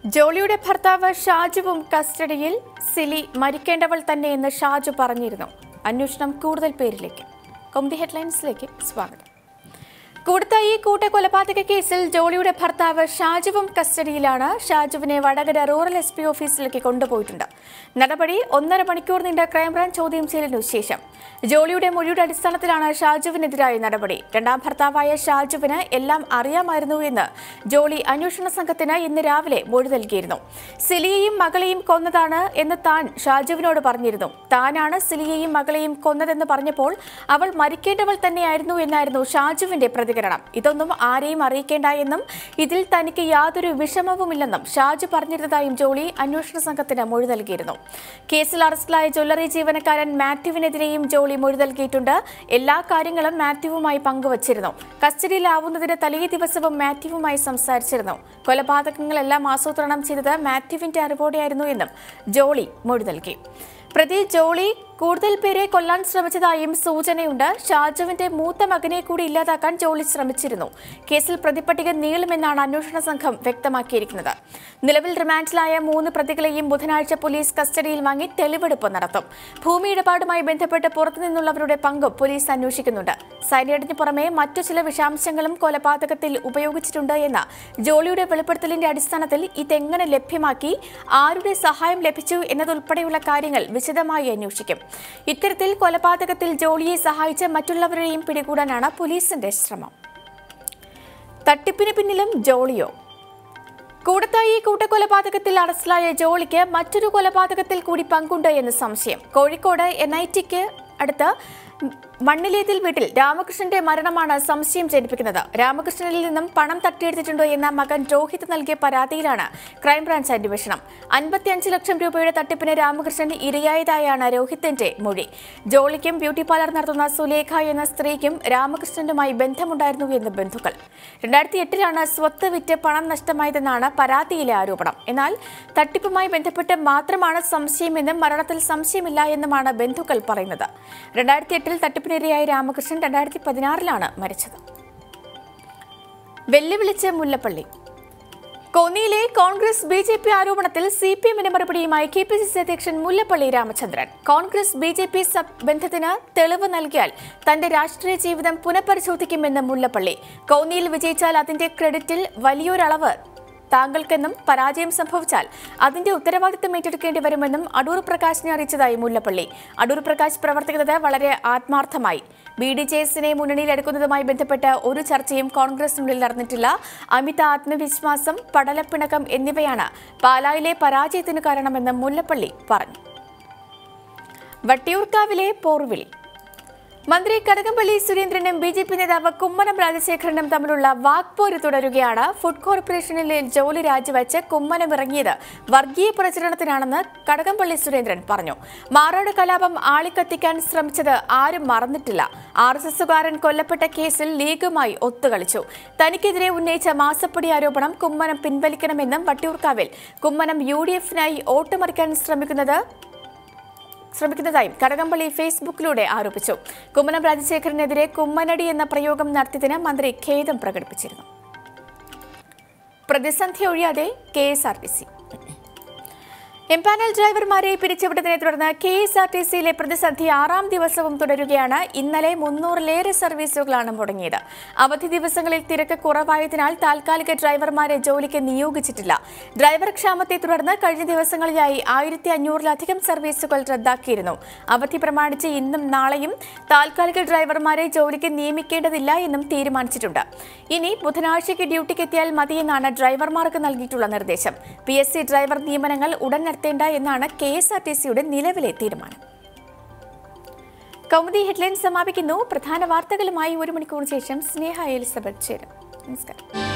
ജോളിയുടെ ഭർത്താവ് ഷാജുവും കസ്റ്റഡിയിൽ സിലി മരിക്കേണ്ടവൾ തന്നെയെന്ന് ഷാജു പറഞ്ഞിരുന്നു അന്വേഷണം കൂടുതൽ പേരിലേക്ക് കൊമ്പി ഹെഡ്ലൈൻസിലേക്ക് സ്വാഗതം കൂടത്തായി കൂട്ടക്കൊലപാതക കേസിൽ ജോളിയുടെ ഭർത്താവ് ഷാജുവും കസ്റ്റഡിയിലാണ് ഷാജുവിനെ വടകര റൂറൽ എസ് പി ഓഫീസിലേക്ക് കൊണ്ടുപോയിട്ടുണ്ട് നടപടി ഒന്നര മണിക്കൂർ നീണ്ട ക്രൈംബ്രാഞ്ച് ചോദ്യം ചെയ്യലിനു ശേഷം ജോളിയുടെ മൊഴിയുടെ അടിസ്ഥാനത്തിലാണ് ഷാജുവിനെതിരായ നടപടി രണ്ടാം ഭർത്താവായ ഷാജുവിന് എല്ലാം അറിയാമായിരുന്നു എന്ന് ജോളി അന്വേഷണ സംഘത്തിന് ഇന്ന് രാവിലെ മൊഴി നൽകിയിരുന്നു സിലിയെയും മകളെയും കൊന്നതാണ് എന്ന് താൻ ഷാജുവിനോട് പറഞ്ഞിരുന്നു താനാണ് സിലിയെയും മകളെയും കൊന്നതെന്ന് പറഞ്ഞപ്പോൾ അവൾ മരിക്കേണ്ടവൾ തന്നെയായിരുന്നു എന്നായിരുന്നു ഷാജുവിന്റെ പ്രതികരണം ഇതൊന്നും ആരെയും അറിയിക്കേണ്ട എന്നും ഇതിൽ തനിക്ക് യാതൊരു വിഷമവുമില്ലെന്നും ഷാജു പറഞ്ഞിരുന്നതായും ജോളി അന്വേഷണ സംഘത്തിന് മൊഴി നൽകിയിരുന്നു കേസിൽ അറസ്റ്റിലായ ജ്വല്ലറി ജീവനക്കാരൻ മാത്യുവിനെതിരെയും ജോളി മൊഴി നൽകിയിട്ടുണ്ട് എല്ലാ കാര്യങ്ങളും മാത്യുവുമായി പങ്കുവച്ചിരുന്നു കസ്റ്റഡിയിലാവുന്നതിന് തലേ ദിവസവും മാത്യുവുമായി സംസാരിച്ചിരുന്നു കൊലപാതകങ്ങളെല്ലാം ആസൂത്രണം ചെയ്തത് മാത്യുവിന്റെ അറിവോടെയായിരുന്നു എന്നും ജോളി മൊഴി നൽകി പ്രതി ജോളി കൂടുതൽ പേരെ കൊല്ലാൻ ശ്രമിച്ചതായും സൂചനയുണ്ട് ഷാജുവിന്റെ മൂത്ത മകനെ കൂടി ഇല്ലാതാക്കാൻ ജോളി ശ്രമിച്ചിരുന്നു കേസിൽ പ്രതിപട്ടിക നീളുമെന്നാണ് അന്വേഷണ സംഘം വ്യക്തമാക്കിയിരിക്കുന്നത് നിലവിൽ റിമാൻഡിലായ മൂന്ന് പ്രതികളെയും ബുധനാഴ്ച പോലീസ് കസ്റ്റഡിയിൽ വാങ്ങി തെളിവെടുപ്പ് നടത്തും ഭൂമി ഇടപാടുമായി ബന്ധപ്പെട്ട് പുറത്തുനിന്നുള്ളവരുടെ പങ്കും പോലീസ് അന്വേഷിക്കുന്നുണ്ട് സൈനൈഡിന് പുറമെ മറ്റു ചില വിഷാംശങ്ങളും കൊലപാതകത്തിൽ ഉപയോഗിച്ചിട്ടുണ്ട് എന്ന ജോളിയുടെ വെളിപ്പെടുത്തലിന്റെ അടിസ്ഥാനത്തിൽ ഇതെങ്ങനെ ലഭ്യമാക്കി ആരുടെ സഹായം ലഭിച്ചു എന്നതുൾപ്പെടെയുള്ള കാര്യങ്ങൾ വിശദമായി അന്വേഷിക്കും ഇത്തരത്തിൽ കൊലപാതകത്തിൽ ജോളിയെ സഹായിച്ച മറ്റുള്ളവരെയും പിടികൂടാനാണ് പോലീസിന്റെ ശ്രമം തട്ടിപ്പിന് പിന്നിലും ജോളിയോ കൂടത്തായി കൂട്ടക്കൊലപാതകത്തിൽ അറസ്റ്റിലായ ജോളിക്ക് മറ്റൊരു കൊലപാതകത്തിൽ കൂടി പങ്കുണ്ട് എന്ന് സംശയം കോഴിക്കോട് എൻ ഐ ടിക്ക് അടുത്ത് മണ്ണിലേതിൽ വീട്ടിൽ രാമകൃഷ്ണന്റെ മരണമാണ് സംശയം ജനിപ്പിക്കുന്നത് രാമകൃഷ്ണനിൽ നിന്നും പണം തട്ടിയെടുത്തിട്ടുണ്ടോ എന്ന മകൻ രോഹിത് നൽകിയ പരാതിയിലാണ് ക്രൈംബ്രാഞ്ച് അന്വേഷണം അൻപത്തിയഞ്ച് ലക്ഷം രൂപയുടെ തട്ടിപ്പിന് രാമകൃഷ്ണൻ ഇരയായതായാണ് രോഹിത്തിന്റെ മൊഴി ജോളിക്കും ബ്യൂട്ടി പാർലർ നടത്തുന്ന സുലേഖ എന്ന സ്ത്രീക്കും രാമകൃഷ്ണനുമായി ബന്ധമുണ്ടായിരുന്നു എന്ന് ബന്ധുക്കൾ രണ്ടായിരത്തി എട്ടിലാണ് സ്വത്ത് വിറ്റ് പണം നഷ്ടമായതെന്നാണ് പരാതിയിലെ ആരോപണം എന്നാൽ തട്ടിപ്പുമായി ബന്ധപ്പെട്ട് മാത്രമാണ് സംശയമെന്നും മരണത്തിൽ സംശയമില്ല എന്നുമാണ് ബന്ധുക്കൾ പറയുന്നത് രണ്ടായിരത്തി എട്ടിൽ തട്ടിപ്പിനിരയായ രാമകൃഷ്ണൻ രണ്ടായിരത്തി പതിനാറിലാണ് മരിച്ചത് വെല്ലുവിളിച്ച് മുല്ലപ്പള്ളി കോന്നിയിലെ കോൺഗ്രസ് ബി ജെ പി ആരോപണത്തിൽ സി പി എമ്മിന് മറുപടിയുമായി കെ പി സി സി അധ്യക്ഷൻ Mullappally Ramachandran Congress B J P ബന്ധത്തിന് തെളിവ് നൽകിയാൽ തന്റെ രാഷ്ട്രീയ ജീവിതം പുനഃപരിശോധിക്കുമെന്ന് മുല്ലപ്പള്ളി കോന്നിയിൽ വിജയിച്ചാൽ അതിന്റെ ക്രെഡിറ്റിൽ വലിയൊരളവ് താങ്കൾക്കെന്നും പരാജയം സംഭവിച്ചാൽ അതിന്റെ ഉത്തരവാദിത്തം ഏറ്റെടുക്കേണ്ടി വരുമെന്നും അടൂർ പ്രകാശിനെ അറിയിച്ചതായി മുല്ലപ്പള്ളി അടൂർ പ്രകാശ് പ്രവർത്തിക്കുന്നത് വളരെ ആത്മാർത്ഥമായി ബി ഡി ജെ എസിനെ മുന്നണിയിലെടുക്കുന്നതുമായി ബന്ധപ്പെട്ട് ഒരു ചർച്ചയും കോൺഗ്രസിനുള്ളിൽ നടന്നിട്ടില്ല അമിത ആത്മവിശ്വാസം പടലപ്പിണക്കം എന്നിവയാണ് പാലായിലെ പരാജയത്തിന് കാരണമെന്ന് മുല്ലപ്പള്ളി പറഞ്ഞു വട്ടിയൂർക്കാവിലെ പോർവിളി മന്ത്രി കടകംപള്ളി സുരേന്ദ്രനും ബി ജെ പി നേതാവ് കുമ്മനം രാജശേഖരനും തമ്മിലുള്ള വാക്പോര് തുടരുകയാണ് ഫുഡ് കോർപ്പറേഷനിലെ ജോലി രാജിവെച്ച് കുമ്മനം ഇറങ്ങിയത് വർഗീയ പ്രചരണത്തിനാണെന്ന് കടകംപള്ളി സുരേന്ദ്രൻ പറഞ്ഞു മാറാട് കലാപം ആളിക്കത്തിക്കാൻ ശ്രമിച്ചത് ആരും മറന്നിട്ടില്ല ആർ എസ് എസുകാരൻ കൊല്ലപ്പെട്ട കേസിൽ ലീഗുമായി ഒത്തുകളിച്ചു തനിക്കെതിരെ ഉന്നയിച്ച മാസപ്പടി ആരോപണം കുമ്മനം പിൻവലിക്കണമെന്നും വട്ടിയൂർക്കാവിൽ കുമ്മനം യു ഡി എഫിനായി വോട്ടുമറിക്കാൻ ശ്രമിക്കുന്നത് ശ്രമിക്കുന്നതായും കടകംപള്ളി ഫേസ്ബുക്കിലൂടെ ആരോപിച്ചു കുമ്മനം രാജശേഖരനെതിരെ കുമ്മനടി എന്ന പ്രയോഗം നടത്തിയതിന് മന്ത്രി ഖേദം പ്രകടിപ്പിച്ചിരുന്നു പ്രതിസന്ധി ഒഴിയാതെ K S R T C empanel ഡ്രൈവർമാരെ പിരിച്ചുവിട്ടതിനെ തുടർന്ന് കെ എസ് ആർ ടി സിയിലെ പ്രതിസന്ധി ആറാം ദിവസവും തുടരുകയാണ് ഇന്നലെ മുന്നൂറിലേറെ സർവീസുകളാണ് മുടങ്ങിയത് അവധി ദിവസങ്ങളിൽ തിരക്ക് കുറവായതിനാൽ താൽക്കാലിക ഡ്രൈവർമാരെ ജോലിക്ക് നിയോഗിച്ചിട്ടില്ല ഡ്രൈവർ ക്ഷാമത്തെ തുടർന്ന് കഴിഞ്ഞ ദിവസങ്ങളിലായി ആയിരത്തി അഞ്ഞൂറിലധികം സർവീസുകൾ റദ്ദാക്കിയിരുന്നു അവധി പ്രമാണിച്ച് ഇന്നും നാളെയും താൽക്കാലിക ഡ്രൈവർമാരെ ജോലിക്ക് നിയമിക്കേണ്ടതില്ല എന്നും തീരുമാനിച്ചിട്ടുണ്ട് ഇനി ബുധനാഴ്ചയ്ക്ക് ഡ്യൂട്ടിക്ക് എത്തിയാൽ മതിയെന്നാണ് ഡ്രൈവർമാർക്ക് നൽകിയിട്ടുള്ള നിർദ്ദേശം പി എസ് സി ഡ്രൈവർ നിയമനങ്ങൾ ഉടൻ നടത്തേണ്ട എന്നാണ് കെ എസ് ആർ ടി സിയുടെ നിലവിലെ തീരുമാനം കൗമുദി ഹെഡ്ലൈൻ സമാപിക്കുന്നു പ്രധാന വാർത്തകളുമായി ഒരു മണിക്കൂർ ശേഷം സ്നേഹ എലിസബത്ത് ചേരും നമസ്കാരം